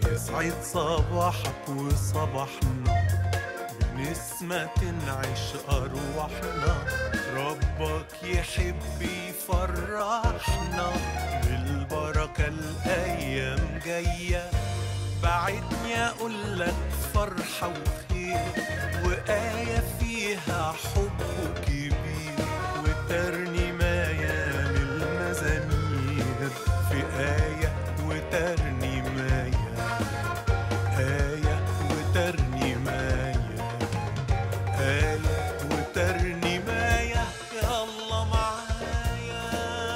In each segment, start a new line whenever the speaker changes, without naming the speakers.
يسعد صباحك وصباحنا بنسمة تنعش أرواحنا ربك يحب يفرحنا بالبركة الأيام جاية بعدني أقول لك فرحة وخير وآية فيها حب كبير وترنيماية من المزامير في آية وترنيماية آية وترنيماية آية وترنيماية يا الله معايا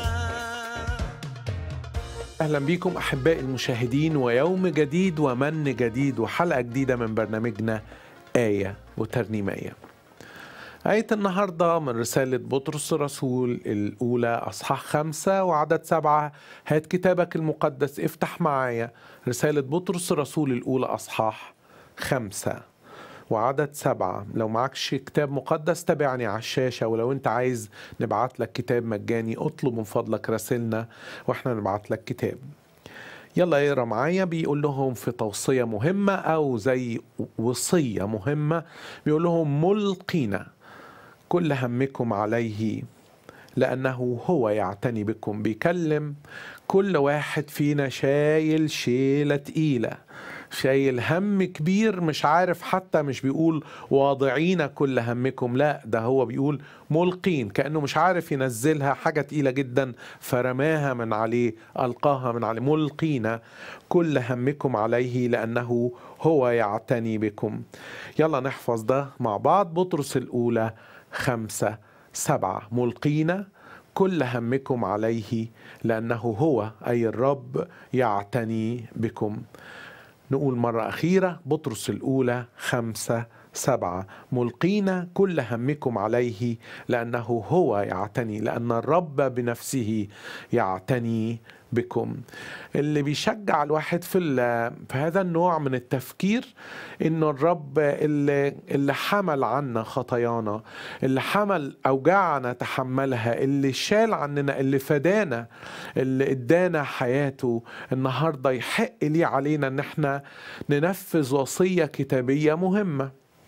اهلا بيكم احبائي المشاهدين ويوم جديد ومن جديد وحلقه جديده من برنامجنا ايه وترنيميه آية النهاردة من رسالة بطرس الرسول الأولى أصحاح خمسة وعدد سبعة هات كتابك المقدس افتح معايا رسالة بطرس الرسول الأولى أصحاح خمسة وعدد سبعة لو معكش كتاب مقدس تابعني على الشاشة ولو انت عايز نبعت لك كتاب مجاني اطلب من فضلك راسلنا واحنا نبعت لك كتاب يلا اقرا معايا بيقول لهم في توصية مهمة أو زي وصية مهمة بيقول لهم ملقينا كل همكم عليه لأنه هو يعتني بكم بيكلم كل واحد فينا شايل شيلة تقيلة شايل هم كبير مش عارف حتى مش بيقول واضعين كل همكم لا ده هو بيقول ملقين كأنه مش عارف ينزلها حاجة تقيلة جدا فرماها من عليه ألقاها من عليه ملقين كل همكم عليه لأنه هو يعتني بكم يلا نحفظ ده مع بعض بطرس الأولى خمسة سبعة ملقين كل همكم عليه لأنه هو أي الرب يعتني بكم نقول مرة أخيرة بطرس الأولى خمسة سبعة ملقين كل همكم عليه لأنه هو يعتني لأن الرب بنفسه يعتني بكم اللي بيشجع الواحد في, في هذا النوع من التفكير انه الرب اللي, اللي حمل عنا خطايانا اللي حمل اوجاعنا تحملها اللي شال عننا اللي فدانا اللي ادانا حياته النهارده يحق ليه علينا ان احنا ننفذ وصيه كتابيه مهمه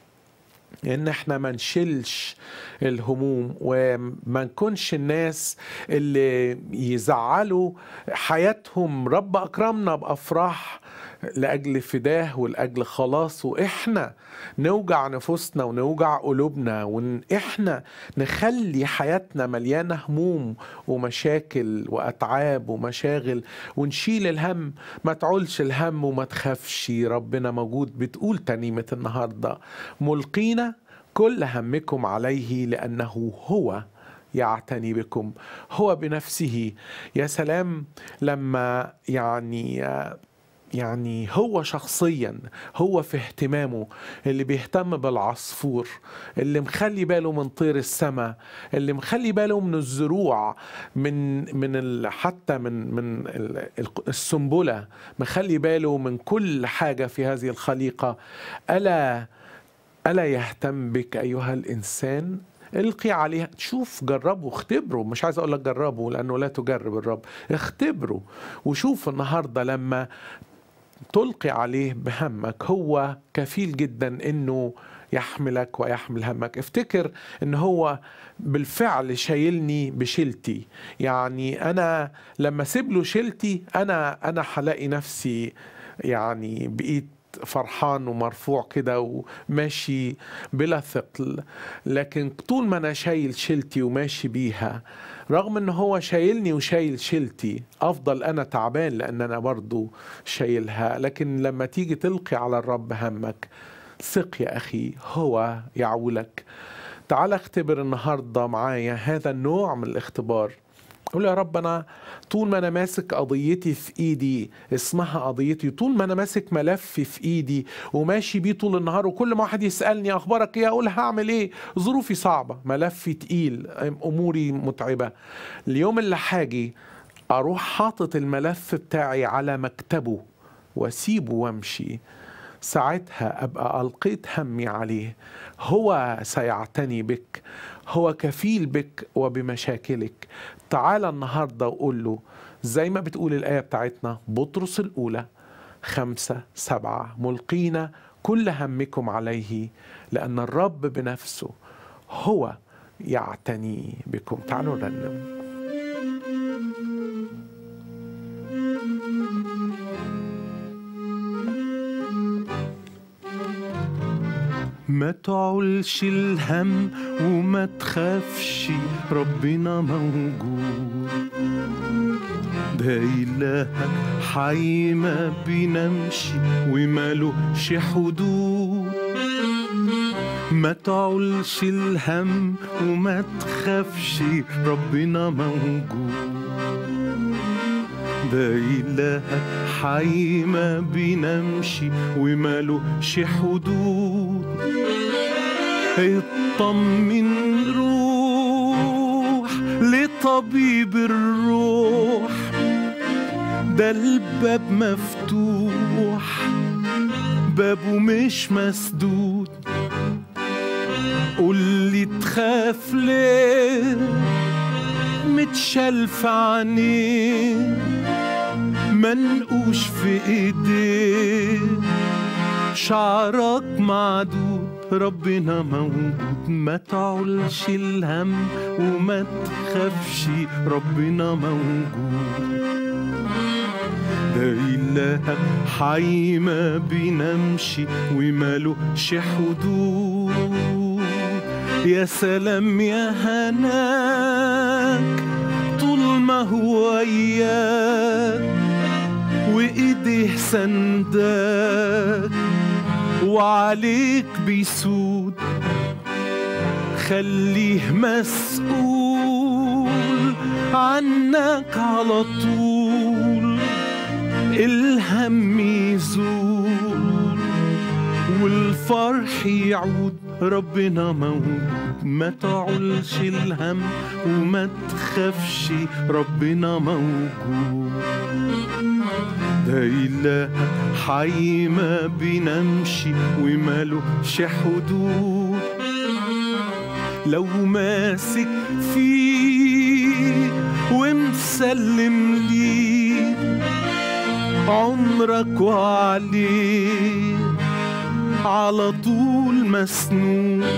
ان احنا ما نشيلش الهموم وما نكونش الناس اللي يزعلوا حياتهم رب اكرمنا بافراح لاجل فداه ولاجل خلاص واحنا نوجع نفوسنا ونوجع قلوبنا وان احنا نخلي حياتنا مليانه هموم ومشاكل واتعاب ومشاغل ونشيل الهم ما تعولش الهم وما تخافش ربنا موجود بتقول تنيمه النهارده ملقينا كل همكم عليه لانه هو يعتني بكم هو بنفسه يا سلام لما يعني يعني هو شخصيا هو في اهتمامه اللي بيهتم بالعصفور اللي مخلي باله من طير السماء اللي مخلي باله من الزروع من من حتى من من السنبله مخلي باله من كل حاجه في هذه الخليقه الا الا يهتم بك ايها الانسان القي عليها شوف جربوا اختبروا مش عايز اقول لك جربوا لانه لا تجرب الرب اختبروا وشوف النهارده لما تلقي عليه بهمك هو كفيل جدا انه يحملك ويحمل همك افتكر ان هو بالفعل شايلني بشيلتي يعني انا لما اسيب له شيلتي انا انا هلاقي نفسي يعني بقيت فرحان ومرفوع كده وماشي بلا ثقل لكن طول ما انا شايل شيلتي وماشي بيها رغم ان هو شايلني وشايل شيلتي افضل انا تعبان لان انا برضو شايلها لكن لما تيجي تلقي على الرب همك ثق يا اخي هو يعولك تعال اختبر النهارده معايا هذا النوع من الاختبار قول يا رب انا طول ما انا ماسك قضيتي في ايدي اسمها قضيتي طول ما انا ماسك ملفي في ايدي وماشي بيه طول النهار وكل ما واحد يسالني اخبارك ايه اقول هعمل ايه ظروفي صعبه ملفي تقيل اموري متعبه اليوم اللي هاجي اروح حاطط الملف بتاعي على مكتبه واسيبه وامشي ساعتها ابقى القيت همي عليه هو سيعتني بك هو كفيل بك وبمشاكلك تعال النهارده وقول له زي ما بتقول الايه بتاعتنا بطرس الاولى خمسة سبعة ملقين كل همكم عليه لأن الرب بنفسه هو يعتني بكم تعالوا نرنم
ما تعولش الهم وما تخافش ربنا موجود ده إلهك حي ما بينامش ومالوش حدود ما تعولش الهم وما تخافش ربنا موجود ده إلهك حي ما بينامش ومالوش حدود اطمن روح لطبيب الروح ده الباب مفتوح بابه مش مسدود قول لي تخاف ليه متشال في عينيه منقوش في ايديه شعرك معدود ربنا موجود ما تعولش الهم وما تخافش ربنا موجود ده إلهك حي ما بينامش ومالوش حدود يا سلام يا هناك طول ما هو وياك وإيديه سنداك وعليك بيسود خليه مسؤول عنك على طول الهم يزول والفرح يعود ربنا موجود ما تعولش الهم وما تخافش ربنا موجود ده إله حي ما بينامش ومالوش حدود لو ماسك فيه ومسلم ليه عمرك وعليه على طول مسنون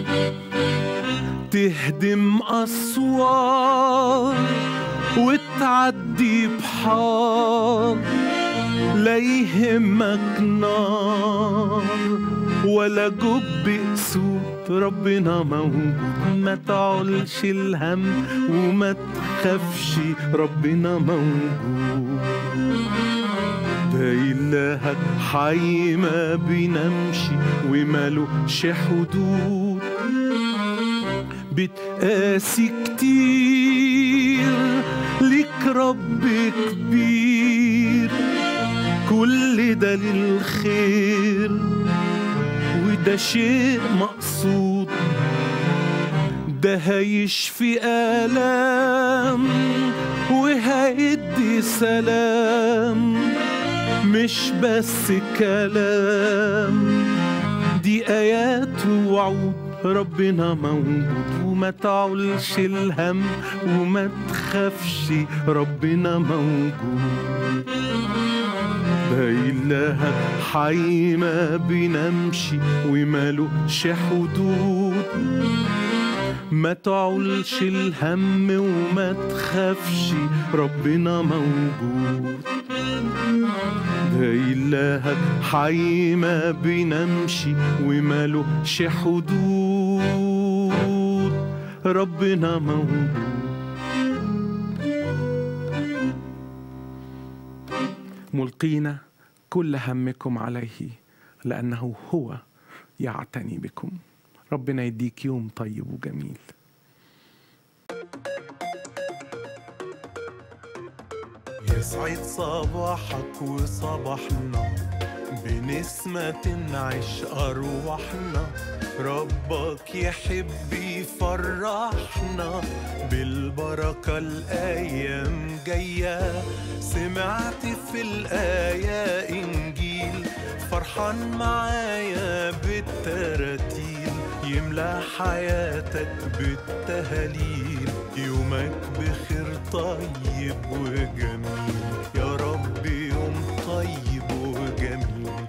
تهدم أسوار وتعدي بحار لا يهمك نار ولا جب اسود ربنا موجود ما تعولش الهم وما تخافش ربنا موجود ده إلهك حي ما بينامش ومالوش حدود بتقاسي كتير ليك رب كبير كل ده للخير وده شيء مقصود ده هيشفي آلام وهيدي سلام مش بس كلام دي آيات ووعود ربنا موجود وما تعولش الهم وما تخافش ربنا موجود ده إلهك حي ما بينامش ومالوش حدود ما تعولش الهم وما تخافش ربنا موجود ده إلهك حي ما بينامش ومالوش حدود ربنا موجود
ملقين كل همكم عليه لأنه هو يعتني بكم ربنا يديك يوم طيب وجميل
يسعد صباحك وصباحنا بنسمة تنعش أرواحنا ربك يحب يفرحنا بالبركة الأيام جاية سمعت في الآية إنجيل فرحان معايا بالتراتيل يملى حياتك بالتهاليل يومك بخير طيب وجميل يا رب يوم طيب وجميل جميل